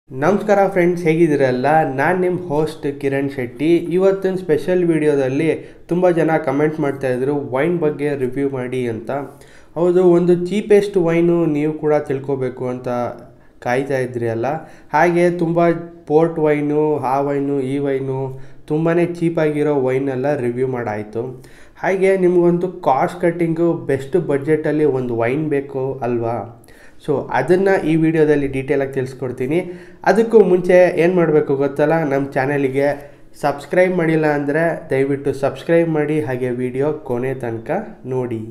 ನಮಸ್ಕಾರ ಫ್ರೆಂಡ್ಸ್ ಹೇಗಿದ್ದೀರಲ್ಲ ನಾನು ನಿಮ್ಮ ಹೋಸ್ಟ್ ಕಿರಣ್ ಶೆಟ್ಟಿ ಇವತ್ತಿನ ಸ್ಪೆಷಲ್ ವಿಡಿಯೋದಲ್ಲಿ ತುಂಬ ಜನ ಕಮೆಂಟ್ ಮಾಡ್ತಾಯಿದ್ರು ವೈನ್ ಬಗ್ಗೆ ರಿವ್ಯೂ ಮಾಡಿ ಅಂತ ಹೌದು ಒಂದು ಚೀಪೆಸ್ಟ್ ವೈನು ನೀವು ಕೂಡ ತಿಳ್ಕೊಬೇಕು ಅಂತ ಕಾಯ್ತಾ ಇದ್ರಿ ಅಲ್ಲ ಹಾಗೆ ತುಂಬ ಪೋರ್ಟ್ ವೈನು ಆ ವೈನು ಈ ವೈನು ತುಂಬಾ ಚೀಪಾಗಿರೋ ವೈನೆಲ್ಲ ರಿವ್ಯೂ ಮಾಡಾಯಿತು ಹಾಗೆ ನಿಮಗೊಂದು ಕಾಸ್ಟ್ ಕಟ್ಟಿಂಗು ಬೆಸ್ಟ್ ಬಡ್ಜೆಟಲ್ಲಿ ಒಂದು ವೈನ್ ಬೇಕು ಅಲ್ವಾ ಸೊ ಅದನ್ನು ಈ ವಿಡಿಯೋದಲ್ಲಿ ಡೀಟೇಲಾಗಿ ತಿಳಿಸ್ಕೊಡ್ತೀನಿ ಅದಕ್ಕೂ ಮುಂಚೆ ಏನು ಮಾಡಬೇಕು ಗೊತ್ತಲ್ಲ ನಮ್ಮ ಚಾನಲಿಗೆ ಸಬ್ಸ್ಕ್ರೈಬ್ ಮಾಡಿಲ್ಲ ಅಂದರೆ ದಯವಿಟ್ಟು ಸಬ್ಸ್ಕ್ರೈಬ್ ಮಾಡಿ ಹಾಗೆ ವಿಡಿಯೋ ಕೊನೆ ತನಕ ನೋಡಿ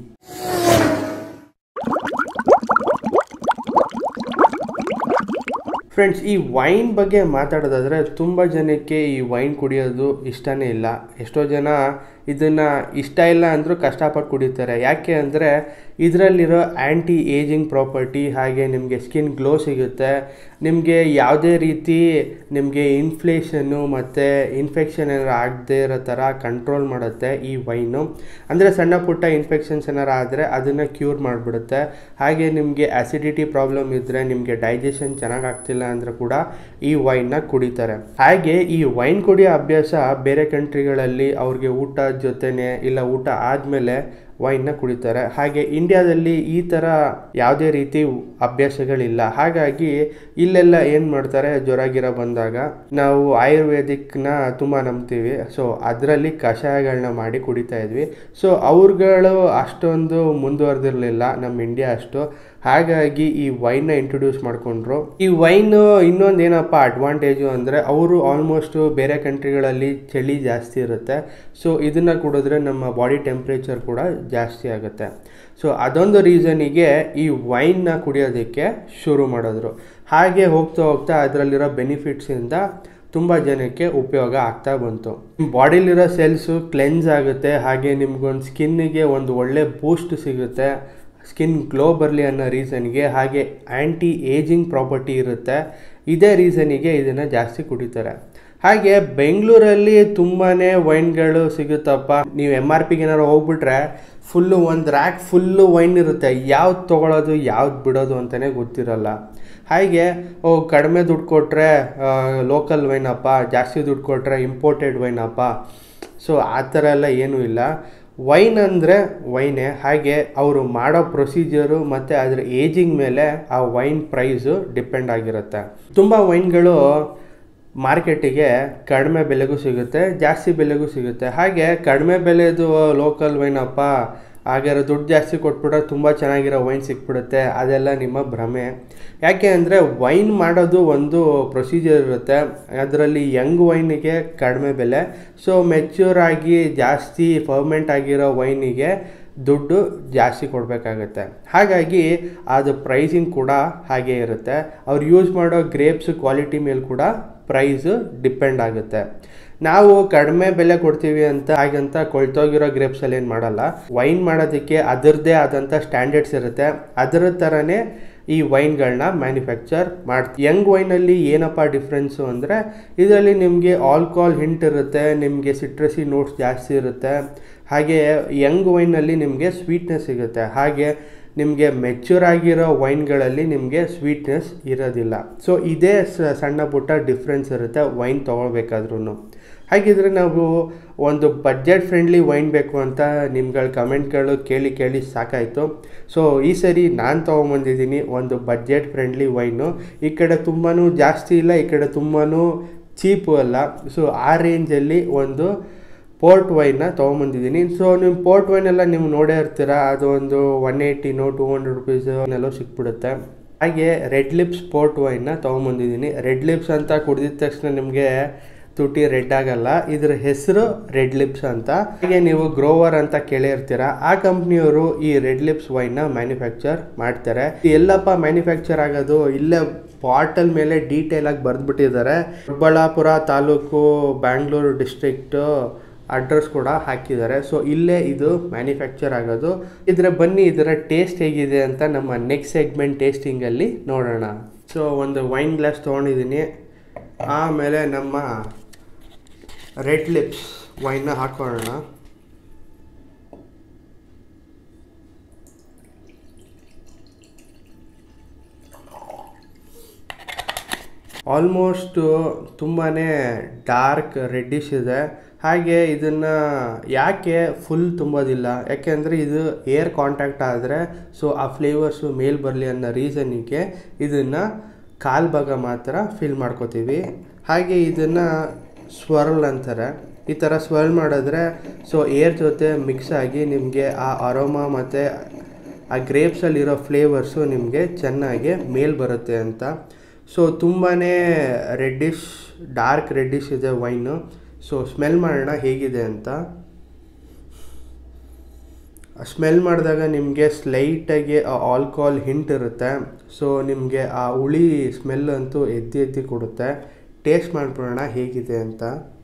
ಫ್ರೆಂಡ್ಸ್ ಈ ವೈನ್ ಬಗ್ಗೆ ಮಾತಾಡೋದಾದರೆ ತುಂಬ ಜನಕ್ಕೆ ಈ ವೈನ್ ಕುಡಿಯೋದು ಇಷ್ಟನೇ ಇಲ್ಲ ಎಷ್ಟೋ ಜನ ಇದನ್ನು ಇಷ್ಟ ಇಲ್ಲ ಅಂದರೂ ಕಷ್ಟಪಟ್ಟು ಕುಡಿತಾರೆ ಯಾಕೆ ಅಂದರೆ ಇದರಲ್ಲಿರೋ ಆ್ಯಂಟಿ ಏಜಿಂಗ್ ಪ್ರಾಪರ್ಟಿ ಹಾಗೆ ನಿಮಗೆ ಸ್ಕಿನ್ ಗ್ಲೋ ಸಿಗುತ್ತೆ ನಿಮಗೆ ಯಾವುದೇ ರೀತಿ ನಿಮಗೆ ಇನ್ಫ್ಲೇಷನ್ನು ಮತ್ತು ಇನ್ಫೆಕ್ಷನ್ ಏನಾರು ಆಗದೇ ಇರೋ ಥರ ಕಂಟ್ರೋಲ್ ಮಾಡುತ್ತೆ ಈ ವೈನು ಅಂದರೆ ಸಣ್ಣ ಪುಟ್ಟ ಇನ್ಫೆಕ್ಷನ್ಸ್ ಏನಾರು ಆದರೆ ಅದನ್ನು ಕ್ಯೂರ್ ಮಾಡಿಬಿಡುತ್ತೆ ಹಾಗೆ ನಿಮಗೆ ಆ್ಯಸಿಡಿಟಿ ಪ್ರಾಬ್ಲಮ್ ಇದ್ದರೆ ನಿಮಗೆ ಡೈಜೆಷನ್ ಚೆನ್ನಾಗಿ ಆಗ್ತಿಲ್ಲ ಅಂದರೆ ಕೂಡ ಈ ವೈನ್ನ ಕುಡಿತಾರೆ ಹಾಗೆ ಈ ವೈನ್ ಕುಡಿಯೋ ಅಭ್ಯಾಸ ಬೇರೆ ಕಂಟ್ರಿಗಳಲ್ಲಿ ಅವ್ರಿಗೆ ಊಟ ಜೊತೆನೆ ಇಲ್ಲ ಊಟ ಆದಮೇಲೆ ವೈನ್ನ ಕುಡಿತಾರೆ ಹಾಗೆ ಇಂಡಿಯಾದಲ್ಲಿ ಈ ಥರ ಯಾವುದೇ ರೀತಿ ಅಭ್ಯಾಸಗಳಿಲ್ಲ ಹಾಗಾಗಿ ಇಲ್ಲೆಲ್ಲ ಏನು ಮಾಡ್ತಾರೆ ಜ್ವರ ಗಿರ ಬಂದಾಗ ನಾವು ಆಯುರ್ವೇದಿಕ್ನ ತುಂಬ ನಂಬ್ತೀವಿ ಸೊ ಅದರಲ್ಲಿ ಕಷಾಯಗಳನ್ನ ಮಾಡಿ ಕುಡಿತಾ ಇದ್ವಿ ಸೊ ಅವ್ರುಗಳು ಅಷ್ಟೊಂದು ಮುಂದುವರೆದಿರಲಿಲ್ಲ ನಮ್ಮ ಇಂಡಿಯಾ ಅಷ್ಟು ಹಾಗಾಗಿ ಈ ವೈನ್ನ ಇಂಟ್ರೊಡ್ಯೂಸ್ ಮಾಡಿಕೊಂಡ್ರು ಈ ವೈನ್ ಇನ್ನೊಂದು ಏನಪ್ಪ ಅಡ್ವಾಂಟೇಜು ಅಂದರೆ ಅವರು ಆಲ್ಮೋಸ್ಟು ಬೇರೆ ಕಂಟ್ರಿಗಳಲ್ಲಿ ಚಳಿ ಜಾಸ್ತಿ ಇರುತ್ತೆ ಸೊ ಇದನ್ನು ಕುಡಿದ್ರೆ ನಮ್ಮ ಬಾಡಿ ಟೆಂಪ್ರೇಚರ್ ಕೂಡ ಜಾಸ್ತಿ ಆಗುತ್ತೆ ಸೊ ಅದೊಂದು ರೀಸನಿಗೆ ಈ ವೈನ್ನ ಕುಡಿಯೋದಕ್ಕೆ ಶುರು ಮಾಡಿದ್ರು ಹಾಗೆ ಹೋಗ್ತಾ ಹೋಗ್ತಾ ಅದರಲ್ಲಿರೋ ಬೆನಿಫಿಟ್ಸಿಂದ ತುಂಬ ಜನಕ್ಕೆ ಉಪಯೋಗ ಆಗ್ತಾ ಬಂತು ಬಾಡಿಲಿರೋ ಸೆಲ್ಸು ಕ್ಲೆನ್ಸ್ ಆಗುತ್ತೆ ಹಾಗೆ ನಿಮ್ಗೊಂದು ಸ್ಕಿನ್ನಿಗೆ ಒಂದು ಒಳ್ಳೆ ಬೂಸ್ಟ್ ಸಿಗುತ್ತೆ ಸ್ಕಿನ್ ಗ್ಲೋ ಬರಲಿ ಅನ್ನೋ ರೀಸನ್ಗೆ ಹಾಗೆ ಆ್ಯಂಟಿ ಏಜಿಂಗ್ ಪ್ರಾಪರ್ಟಿ ಇರುತ್ತೆ ಇದೇ ರೀಸನಿಗೆ ಇದನ್ನು ಜಾಸ್ತಿ ಕುಡಿತಾರೆ ಹಾಗೆ ಬೆಂಗಳೂರಲ್ಲಿ ತುಂಬಾ ವೈನ್ಗಳು ಸಿಗುತ್ತಪ್ಪ ನೀವು ಎಮ್ ಆರ್ ಪಿಗೆ ಏನಾರು ಹೋಗ್ಬಿಟ್ರೆ ಫುಲ್ಲು ಒಂದು ರ್ಯಾಕ್ ಫುಲ್ಲು ವೈನ್ ಇರುತ್ತೆ ಯಾವ್ದು ತೊಗೊಳೋದು ಯಾವ್ದು ಬಿಡೋದು ಅಂತಲೇ ಗೊತ್ತಿರಲ್ಲ ಹಾಗೆ ಓ ಕಡಿಮೆ ದುಡ್ಡು ಕೊಟ್ಟರೆ ಲೋಕಲ್ ವೈನಪ್ಪ ಜಾಸ್ತಿ ದುಡ್ಡು ಕೊಟ್ಟರೆ ಇಂಪೋರ್ಟೆಡ್ ವೈನಪ್ಪ ಸೊ ಆ ಥರ ಎಲ್ಲ ಏನೂ ಇಲ್ಲ ವೈನ್ ಅಂದರೆ ವೈನೇ ಹಾಗೆ ಅವರು ಮಾಡೋ ಪ್ರೊಸೀಜರು ಮತ್ತು ಅದರ ಏಜಿಂಗ್ ಮೇಲೆ ಆ ವೈನ್ ಪ್ರೈಸು ಡಿಪೆಂಡ್ ಆಗಿರುತ್ತೆ ತುಂಬ ವೈನ್ಗಳು ಮಾರ್ಕೆಟಿಗೆ ಕಡಿಮೆ ಬೆಲೆಗೂ ಸಿಗುತ್ತೆ ಜಾಸ್ತಿ ಬೆಲೆಗೂ ಸಿಗುತ್ತೆ ಹಾಗೆ ಕಡಿಮೆ ಬೆಲೆದು ಲೋಕಲ್ ವೈನಪ್ಪ ಹಾಗಾದ್ರೆ ದುಡ್ಡು ಜಾಸ್ತಿ ಕೊಟ್ಬಿಟ್ರೆ ತುಂಬ ಚೆನ್ನಾಗಿರೋ ವೈನ್ ಸಿಕ್ಬಿಡುತ್ತೆ ಅದೆಲ್ಲ ನಿಮ್ಮ ಭ್ರಮೆ ಯಾಕೆ ಅಂದರೆ ವೈನ್ ಮಾಡೋದು ಒಂದು ಪ್ರೊಸೀಜರ್ ಇರುತ್ತೆ ಅದರಲ್ಲಿ ಯಂಗ್ ವೈನಿಗೆ ಕಡಿಮೆ ಬೆಲೆ ಸೊ ಮೆಚ್ಯೂರ್ ಆಗಿ ಜಾಸ್ತಿ ಫರ್ಮೆಂಟ್ ಆಗಿರೋ ವೈನಿಗೆ ದುಡ್ಡು ಜಾಸ್ತಿ ಕೊಡಬೇಕಾಗತ್ತೆ ಹಾಗಾಗಿ ಅದು ಪ್ರೈಸಿಂಗ್ ಕೂಡ ಹಾಗೆ ಇರುತ್ತೆ ಅವ್ರು ಯೂಸ್ ಮಾಡೋ ಗ್ರೇಪ್ಸ್ ಕ್ವಾಲಿಟಿ ಮೇಲೆ ಕೂಡ ಪ್ರೈಸು ಡಿಪೆಂಡ್ ಆಗುತ್ತೆ ನಾವು ಕಡಿಮೆ ಬೆಲೆ ಕೊಡ್ತೀವಿ ಅಂತ ಹಾಗಂತ ಕೊಳ್ತೋಗಿರೋ ಗ್ರೇಪ್ಸಲ್ಲಿ ಏನು ಮಾಡಲ್ಲ ವೈನ್ ಮಾಡೋದಕ್ಕೆ ಅದರದ್ದೇ ಆದಂಥ ಸ್ಟ್ಯಾಂಡರ್ಡ್ಸ್ ಇರುತ್ತೆ ಅದರ ಥರನೇ ಈ ವೈನ್ಗಳನ್ನ ಮ್ಯಾನುಫ್ಯಾಕ್ಚರ್ ಮಾಡ್ತೀವಿ ಯಂಗ್ ವೈನಲ್ಲಿ ಏನಪ್ಪ ಡಿಫ್ರೆನ್ಸು ಅಂದರೆ ಇದರಲ್ಲಿ ನಿಮಗೆ ಆಲ್ಕೋಹಾಲ್ ಹಿಂಟ್ ಇರುತ್ತೆ ನಿಮಗೆ ಸಿಟ್ರಸಿ ನೋಟ್ಸ್ ಜಾಸ್ತಿ ಇರುತ್ತೆ ಹಾಗೆ ಯಂಗ್ ವೈನಲ್ಲಿ ನಿಮಗೆ ಸ್ವೀಟ್ನೆಸ್ ಸಿಗುತ್ತೆ ಹಾಗೆ ನಿಮಗೆ ಮೆಚ್ಯೂರ್ ಆಗಿರೋ ವೈನ್ಗಳಲ್ಲಿ ನಿಮಗೆ ಸ್ವೀಟ್ನೆಸ್ ಇರೋದಿಲ್ಲ ಸೊ ಇದೇ ಸಣ್ಣ ಪುಟ್ಟ ಡಿಫ್ರೆನ್ಸ್ ಇರುತ್ತೆ ವೈನ್ ತೊಗೊಳ್ಬೇಕಾದ್ರೂ ಹಾಗಿದ್ರೆ ನಾವು ಒಂದು ಬಡ್ಜೆಟ್ ಫ್ರೆಂಡ್ಲಿ ವೈನ್ ಬೇಕು ಅಂತ ನಿಮ್ಗಳ ಕಮೆಂಟ್ಗಳು ಕೇಳಿ ಕೇಳಿ ಸಾಕಾಯಿತು ಸೊ ಈ ಸರಿ ನಾನು ತೊಗೊಂಬಂದಿದ್ದೀನಿ ಒಂದು ಬಡ್ಜೆಟ್ ಫ್ರೆಂಡ್ಲಿ ವೈನು ಈ ಕಡೆ ತುಂಬಾ ಜಾಸ್ತಿ ಇಲ್ಲ ಈ ಕಡೆ ತುಂಬಾ ಚೀಪು ಅಲ್ಲ ಸೊ ಆ ರೇಂಜಲ್ಲಿ ಒಂದು ಪೋರ್ಟ್ ವೈನ್ನ ತೊಗೊಂಬಂದಿದ್ದೀನಿ ಸೊ ನಿಮ್ಮ ಪೋರ್ಟ್ ವೈನ್ ಎಲ್ಲ ನೀವು ನೋಡೇ ಇರ್ತೀರ ಅದು ಒಂದು ಒನ್ ಏಯ್ಟಿನೋ ಟೂ ಹಂಡ್ರೆಡ್ ರುಪೀಸು ಸಿಕ್ಬಿಡುತ್ತೆ ಹಾಗೆ ರೆಡ್ ಲಿಪ್ಸ್ ಪೋರ್ಟ್ ವೈನ್ನ ತೊಗೊಂಬಂದಿದ್ದೀನಿ ರೆಡ್ ಲಿಪ್ಸ್ ಅಂತ ಕುಡಿದಿದ ತಕ್ಷಣ ನಿಮಗೆ ತುಟಿ ರೆಡ್ ಆಗಲ್ಲ ಇದ್ರ ಹೆಸರು ರೆಡ್ ಲಿಪ್ಸ್ ಅಂತ ಹಾಗೆ ನೀವು ಗ್ರೋವರ್ ಅಂತ ಕೇಳಿರ್ತೀರ ಆ ಕಂಪ್ನಿಯವರು ಈ ರೆಡ್ ಲಿಪ್ಸ್ ವೈನ್ನ ಮ್ಯಾನುಫ್ಯಾಕ್ಚರ್ ಮಾಡ್ತಾರೆ ಎಲ್ಲಪ್ಪ ಮ್ಯಾನುಫ್ಯಾಕ್ಚರ್ ಆಗೋದು ಇಲ್ಲೇ ಬಾಟಲ್ ಮೇಲೆ ಡೀಟೇಲ್ ಆಗಿ ಬರೆದ್ಬಿಟ್ಟಿದ್ದಾರೆ ದೊಡ್ಡಬಳ್ಳಾಪುರ ತಾಲೂಕು ಬ್ಯಾಂಗ್ಳೂರು ಡಿಸ್ಟ್ರಿಕ್ಟು ಅಡ್ರೆಸ್ ಕೂಡ ಹಾಕಿದ್ದಾರೆ ಸೊ ಇಲ್ಲೇ ಇದು ಮ್ಯಾನುಫ್ಯಾಕ್ಚರ್ ಆಗೋದು ಇದರ ಬನ್ನಿ ಇದರ ಟೇಸ್ಟ್ ಹೇಗಿದೆ ಅಂತ ನಮ್ಮ ನೆಕ್ಸ್ಟ್ ಸೆಗ್ಮೆಂಟ್ ಟೇಸ್ಟಿಂಗಲ್ಲಿ ನೋಡೋಣ ಸೊ ಒಂದು ವೈನ್ ಗ್ಲಾಸ್ ತೊಗೊಂಡಿದ್ದೀನಿ ಆಮೇಲೆ ನಮ್ಮ ರೆಡ್ ಲಿಪ್ಸ್ ವೈನ್ನ ಹಾಕೊಳ್ಳೋಣ ಆಲ್ಮೋಸ್ಟು ತುಂಬಾ ಡಾರ್ಕ್ ರೆಡ್ಡಿಶ್ ಇದೆ ಹಾಗೆ ಇದನ್ನು ಯಾಕೆ ಫುಲ್ ತುಂಬೋದಿಲ್ಲ ಯಾಕೆಂದರೆ ಇದು ಏರ್ ಕಾಂಟ್ಯಾಕ್ಟ್ ಆದರೆ ಸೊ ಆ ಫ್ಲೇವರ್ಸು ಮೇಲ್ ಬರಲಿ ಅನ್ನೋ ರೀಸನಿಗೆ ಇದನ್ನು ಕಾಲು ಭಾಗ ಮಾತ್ರ ಫಿಲ್ ಮಾಡ್ಕೋತೀವಿ ಹಾಗೆ ಇದನ್ನು ಸ್ವರ್ಲ್ ಅಂತಾರೆ ಈ ಥರ ಸ್ವರ್ಲ್ ಮಾಡಿದ್ರೆ ಸೊ ಏರ್ ಜೊತೆ ಮಿಕ್ಸ್ ಆಗಿ ನಿಮಗೆ ಆ ಅರೋಮಾ ಮತ್ತು ಆ ಗ್ರೇಪ್ಸಲ್ಲಿರೋ ಫ್ಲೇವರ್ಸು ನಿಮಗೆ ಚೆನ್ನಾಗಿ ಮೇಲ್ ಬರುತ್ತೆ ಅಂತ ಸೊ ತುಂಬಾ ರೆಡ್ಡಿಶ್ ಡಾರ್ಕ್ ರೆಡ್ಡಿಶ್ ಇದೆ ವೈನು ಸೊ ಸ್ಮೆಲ್ ಮಾಡೋಣ ಹೇಗಿದೆ ಅಂತ ಸ್ಮೆಲ್ ಮಾಡಿದಾಗ ನಿಮಗೆ ಸ್ಲೈಟಾಗಿ ಆ ಆಲ್ಕೋಹಾಲ್ ಹಿಂಟ್ ಇರುತ್ತೆ ಸೊ ನಿಮಗೆ ಆ ಹುಳಿ ಸ್ಮೆಲ್ ಅಂತೂ ಎತ್ತಿ ಎತ್ತಿ ಕೊಡುತ್ತೆ ಟೇಸ್ಟ್ ಮಾಡ್ಬಿಡೋಣ ಹೇಗಿದೆ ಅಂತ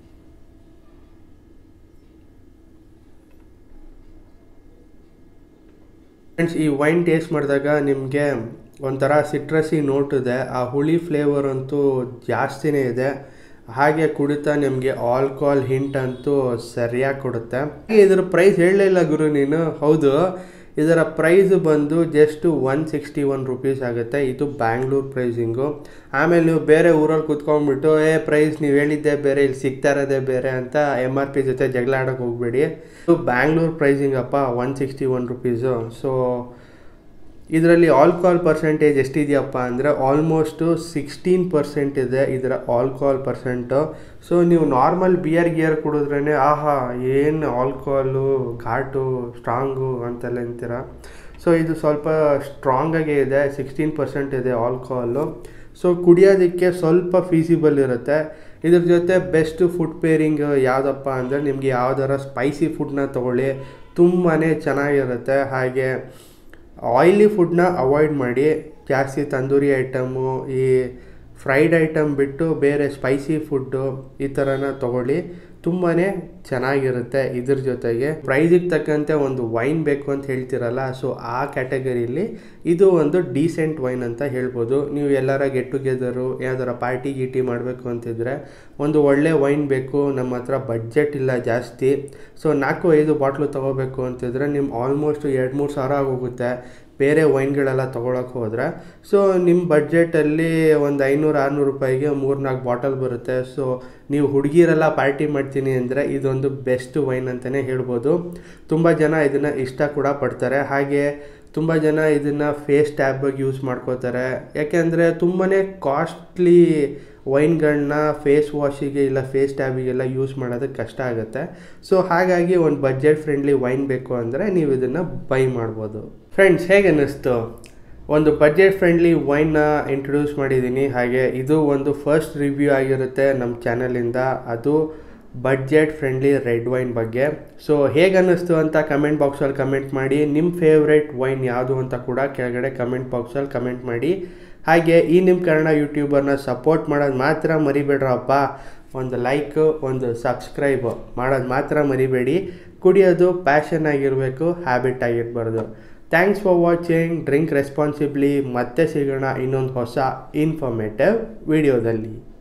ಫ್ರೆಂಡ್ಸ್ ಈ ವೈನ್ ಟೇಸ್ಟ್ ಮಾಡಿದಾಗ ನಿಮಗೆ ಒಂಥರ ಸಿಟ್ರಸಿ ನೋಟ್ ಇದೆ ಆ ಹುಳಿ ಫ್ಲೇವರ್ ಅಂತೂ ಜಾಸ್ತಿನೇ ಇದೆ ಹಾಗೆ ಕುಡಿತಾ ನಿಮಗೆ ಆಲ್ಕೋಹಾಲ್ ಹಿಂಟ್ ಅಂತೂ ಸರಿಯಾಗಿ ಕೊಡುತ್ತೆ ಇದರ ಪ್ರೈಸ್ ಹೇಳಲಿಲ್ಲ ಗುರು ನೀನು ಹೌದು ಇದರ ಪ್ರೈಸ್ ಬಂದು just one sixty one rupees ಆಗುತ್ತೆ ಇದು ಬ್ಯಾಂಗ್ಳೂರ್ ಪ್ರೈಸಿಂಗು ಆಮೇಲೆ ನೀವು ಬೇರೆ ಊರಲ್ಲಿ ಕುತ್ಕೊಂಡ್ಬಿಟ್ಟು ಏ ಪ್ರೈಸ್ ನೀವು ಹೇಳಿದ್ದೆ ಬೇರೆ ಇಲ್ಲಿ ಸಿಗ್ತಾ ಇರೋದೇ ಬೇರೆ ಅಂತ ಎಮ್ ಆರ್ ಪಿ ಜೊತೆ ಜಗಳ ಆಡೋಕೆ ಹೋಗ್ಬೇಡಿ ಇದು ಬ್ಯಾಂಗ್ಳೂರ್ ಪ್ರೈಸಿಂಗ್ ಅಪ್ಪ one sixty one rupees so ಇದರಲ್ಲಿ ಆಲ್ಕೋಹಾಲ್ ಪರ್ಸೆಂಟೇಜ್ ಎಷ್ಟಿದೆಯಪ್ಪ ಅಂದರೆ ಆಲ್ಮೋಸ್ಟು ಸಿಕ್ಸ್ಟೀನ್ ಪರ್ಸೆಂಟ್ ಇದೆ ಇದರ ಆಲ್ಕೋಹಾಲ್ ಪರ್ಸೆಂಟು ಸೊ ನೀವು ನಾರ್ಮಲ್ ಬಿಯರ್ ಗಿಯರ್ ಕುಡಿದ್ರೇ ಆಹಾ ಏನು ಆಲ್ಕೋಹಾಲು ಘಾಟು ಸ್ಟ್ರಾಂಗು ಅಂತೆಲ್ಲ ಅಂತೀರ ಸೊ ಇದು ಸ್ವಲ್ಪ ಸ್ಟ್ರಾಂಗಾಗೇ ಇದೆ ಸಿಕ್ಸ್ಟೀನ್ ಪರ್ಸೆಂಟ್ ಇದೆ ಆಲ್ಕೋಹಾಲು ಸೊ ಕುಡಿಯೋದಕ್ಕೆ ಸ್ವಲ್ಪ ಫೀಸಿಬಲ್ ಇರುತ್ತೆ ಇದ್ರ ಜೊತೆ ಬೆಸ್ಟ್ ಫುಡ್ ಪೇರಿಂಗ್ ಯಾವುದಪ್ಪ ಅಂದರೆ ನಿಮಗೆ ಯಾವ್ದಾರ ಸ್ಪೈಸಿ ಫುಡ್ನ ತೊಗೊಳ್ಳಿ ತುಂಬಾ ಚೆನ್ನಾಗಿರುತ್ತೆ ಹಾಗೆ ಆಯಿಲಿ ಫುಡ್ನ ಅವಾಯ್ಡ್ ಮಾಡಿ ಜಾಸ್ತಿ ತಂದೂರಿ ಐಟಮು ಈ ಫ್ರೈಡ್ ಐಟಮ್ ಬಿಟ್ಟು ಬೇರೆ ಸ್ಪೈಸಿ ಫುಡ್ಡು ಈ ಥರನ ತೊಗೊಳ್ಳಿ ತುಂಬಾ ಚೆನ್ನಾಗಿರುತ್ತೆ ಇದ್ರ ಜೊತೆಗೆ ಪ್ರೈಸಿಗೆ ತಕ್ಕಂತೆ ಒಂದು ವೈನ್ ಬೇಕು ಅಂತ ಹೇಳ್ತಿರಲ್ಲ ಸೊ ಆ ಕ್ಯಾಟಗರಿಲಿ ಇದು ಒಂದು ಡೀಸೆಂಟ್ ವೈನ್ ಅಂತ ಹೇಳ್ಬೋದು ನೀವು ಎಲ್ಲರ ಗೆಟ್ ಟುಗೆದರು ಯಾವ್ದಾರ ಪಾರ್ಟಿ ಗೀಟಿ ಮಾಡಬೇಕು ಅಂತಿದ್ರೆ ಒಂದು ಒಳ್ಳೆ ವೈನ್ ಬೇಕು ನಮ್ಮ ಹತ್ರ ಬಡ್ಜೆಟ್ ಇಲ್ಲ ಜಾಸ್ತಿ ಸೊ ನಾಲ್ಕು ಐದು ಬಾಟ್ಲು ತೊಗೋಬೇಕು ಅಂತಿದ್ರೆ ನಿಮ್ಮ ಆಲ್ಮೋಸ್ಟ್ ಎರಡು ಮೂರು ಸಾವಿರ ಆಗೋಗುತ್ತೆ ಬೇರೆ ವೈನ್ಗಳೆಲ್ಲ ತೊಗೊಳಕ್ಕೆ ಹೋದರೆ ಸೊ ನಿಮ್ಮ ಬಡ್ಜೆಟಲ್ಲಿ ಒಂದು ಐನೂರು ಆರುನೂರು ರೂಪಾಯಿಗೆ ಮೂರು ನಾಲ್ಕು ಬಾಟಲ್ ಬರುತ್ತೆ ಸೊ ನೀವು ಹುಡುಗಿರೆಲ್ಲ ಪಾರ್ಟಿ ಮಾಡ್ತೀನಿ ಅಂದರೆ ಇದೊಂದು ಬೆಸ್ಟ್ ವೈನ್ ಅಂತಲೇ ಹೇಳ್ಬೋದು ತುಂಬ ಜನ ಇದನ್ನು ಇಷ್ಟ ಕೂಡ ಪಡ್ತಾರೆ ಹಾಗೆ ತುಂಬ ಜನ ಇದನ್ನು ಫೇಸ್ ಟ್ಯಾಬಾಗಿ ಯೂಸ್ ಮಾಡ್ಕೋತಾರೆ ಯಾಕೆಂದರೆ ತುಂಬಾ ಕಾಸ್ಟ್ಲಿ ವೈನ್ಗಳನ್ನ ಫೇಸ್ ವಾಶಿಗೆ ಇಲ್ಲ ಫೇಸ್ ಟ್ಯಾಬಿಗೆಲ್ಲ ಯೂಸ್ ಮಾಡೋದಕ್ಕೆ ಕಷ್ಟ ಆಗುತ್ತೆ ಸೊ ಹಾಗಾಗಿ ಒಂದು ಬಡ್ಜೆಟ್ ಫ್ರೆಂಡ್ಲಿ ವೈನ್ ಬೇಕು ಅಂದರೆ ನೀವು ಇದನ್ನು ಬೈ ಮಾಡ್ಬೋದು ಫ್ರೆಂಡ್ಸ್ ಹೇಗೆ ಅನ್ನಿಸ್ತು ಒಂದು ಬಡ್ಜೆಟ್ ಫ್ರೆಂಡ್ಲಿ ವೈನ್ನ ಇಂಟ್ರೊಡ್ಯೂಸ್ ಮಾಡಿದ್ದೀನಿ ಹಾಗೆ ಇದು ಒಂದು ಫಸ್ಟ್ ರಿವ್ಯೂ ಆಗಿರುತ್ತೆ ನಮ್ಮ ಚಾನಲಿಂದ ಅದು ಬಡ್ಜೆಟ್ ಫ್ರೆಂಡ್ಲಿ ರೆಡ್ ವೈನ್ ಬಗ್ಗೆ ಸೊ ಹೇಗೆ ಅನ್ನಿಸ್ತು ಅಂತ ಕಮೆಂಟ್ ಬಾಕ್ಸಲ್ಲಿ ಕಮೆಂಟ್ ಮಾಡಿ ನಿಮ್ಮ ಫೇವ್ರೇಟ್ ವೈನ್ ಯಾವುದು ಅಂತ ಕೂಡ ಕೆಳಗಡೆ ಕಮೆಂಟ್ ಬಾಕ್ಸಲ್ಲಿ ಕಮೆಂಟ್ ಮಾಡಿ ಹಾಗೆ ಈ ನಿಮ್ಮ ಕನ್ನಡ ಯೂಟ್ಯೂಬರ್ನ ಸಪೋರ್ಟ್ ಮಾಡೋದು ಮಾತ್ರ ಮರಿಬೇಡ್ರಪ್ಪ ಒಂದು ಲೈಕ್ ಒಂದು ಸಬ್ಸ್ಕ್ರೈಬ್ ಮಾಡೋದು ಮಾತ್ರ ಮರಿಬೇಡಿ ಕುಡಿಯೋದು ಪ್ಯಾಷನ್ ಆಗಿರಬೇಕು ಹ್ಯಾಬಿಟ್ ಆಗಿರಬಾರ್ದು thanks for watching drink responsibly ಮತ್ತೆ ಸಿಗೋಣ ಇನ್ನೊಂದು ಹೊಸ ಇನ್ಫಾರ್ಮೇಟಿವ್ ವಿಡಿಯೋದಲ್ಲಿ